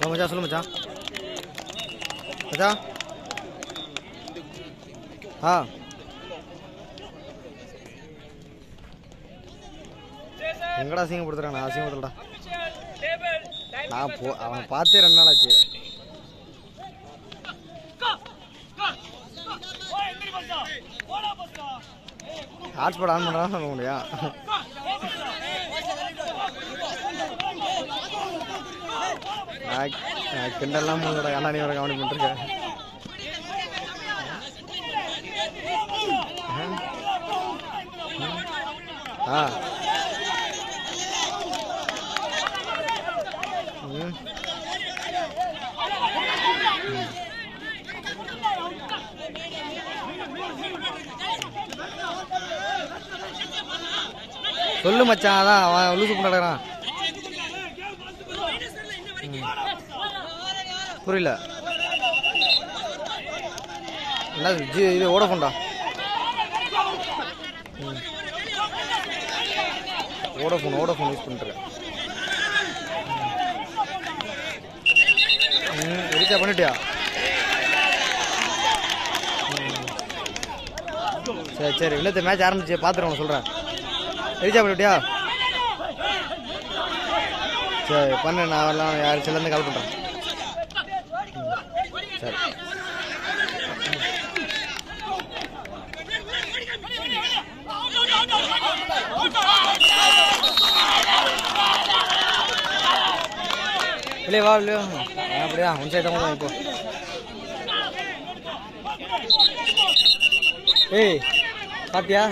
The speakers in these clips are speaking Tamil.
ஆ, மச்சான் சொல்லு மச்சான் மச்சான் ஆ எங்கடா அசிங்கப்படுத்துறான் நான் அசிங்கப்படுத்தலடா நான் போ அவன் பார்த்தே ரெண்டு நாள் ஆச்சு ஹாட்ஸ்பாட் ஆன் பண்ணுறான் சொல்ல முடியா நான் நான் கிண்டெல்லாம் பண்ணலடா அண்ணா நீ வர கவனி பண்ணிருக்கேன் ஆ ம் சொல்லு மச்சான் அதான் அவன் லூசு பண்ண நடக்கிறான் புரியல என்ன ஜி இது ஓடஃபோன்டா ஓடஃபோன் ஓடஃபோன் யூஸ் பண்ணிட்டுருக்கேன் ம் ரீசார்ஜ் பண்ணிட்டியா ம். சரி சரி இன்னத்து மேட்ச் ஆரம்பிச்சு பார்த்துருவோம் சொல்கிறேன் ரீசார்ஜ் பண்ணிட்டியா சரி பண்ணு நான் எல்லாம் யார் சிலருந்து கால் பண்ணுறேன் சரி வெளியே வா வெளியே வா. ஆ, அப்படியா உன் சைடு தான் இப்போ ஏய் சாப்பிட்டியா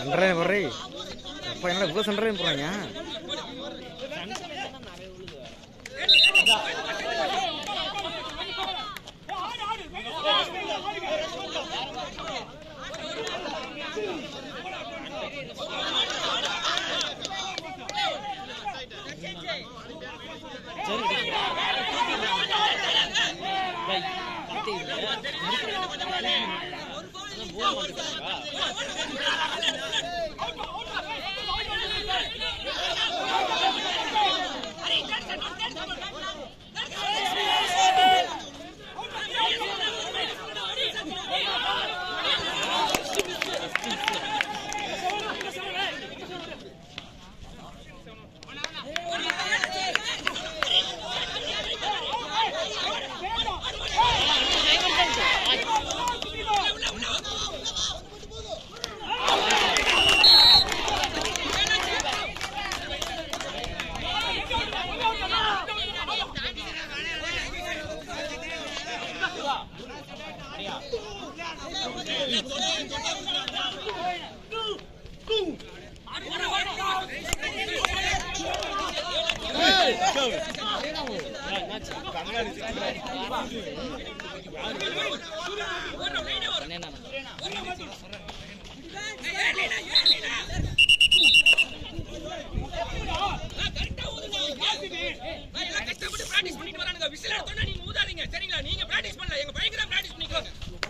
சண்டரை போடுறே அப்பா என்னடா இவ்வளோ சண்டரை போடுறாங்க எல்லாம் கஷ்டப்பட்டு practice பண்ணிட்டு வரானுங்க. whistle அடிச்சோன்னா நீங்க ஊதாதீங்க. சரிங்களா? நீங்க practice பண்ணல. எங்க பயங்கர practice பண்ணிக்கோங்க.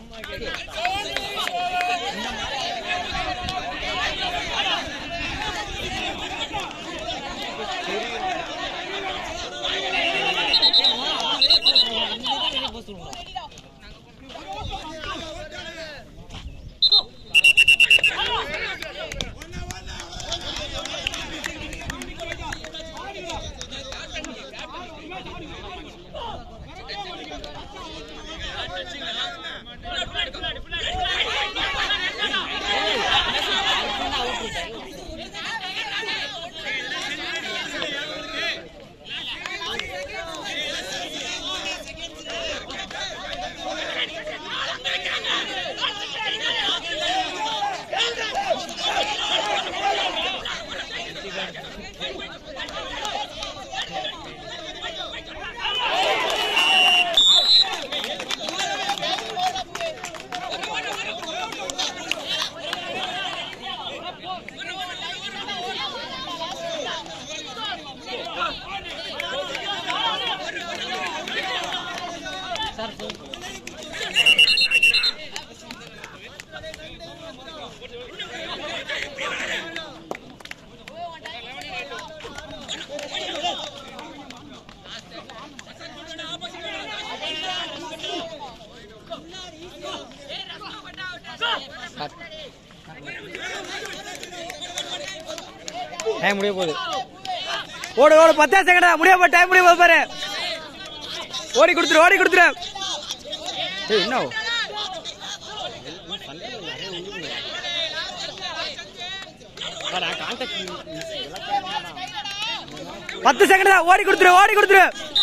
டைம் முடிய போகுது ஓடு ஓடு பத்தே செகண்டா முடிய போ டைம் முடிய போகுது பாரு ஓடி கொடுத்துரு ஓடி கொடுத்துரு ஏய் என்ன ஆகும்? பத்து செகண்ட் தான் ஓடி கொடுத்துரு ஓடி கொடுத்துரு